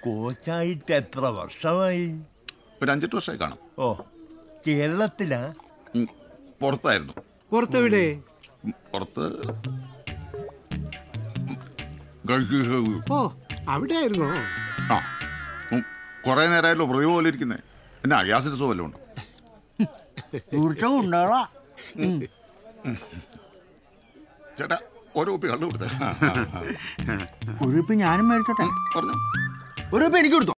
കോച്ചായിട്ട് എത്ര വർഷമായി ഒരു അഞ്ചെട്ട് വർഷമായി കാണും ഓ കേരളത്തിലാ ഉം, പുറത്തായിരുന്നു പുറത്തെവിടെ ഉം, പുറത്ത് ഗൾഫ് ഓ അവിടെ ആയിരുന്നോ ആ ഉം, കുറേ നേരമായല്ലോ പ്രതി പോലെ ഇരിക്കുന്നേ പിന്നെ അയാസിന് സുഖമല്ലോ ഉണ്ടോ തീർച്ചയായും ഉണ്ടാകാം ചേട്ടാ ഓരോ കുപ്പി കള്ളു കൊടുത്തേ ഒരു ഉപ്പ് ഞാനും മേടിച്ചോട്ടെ പറഞ്ഞു ഒരു ഉപ്പ് എനിക്ക് കൊടുത്തു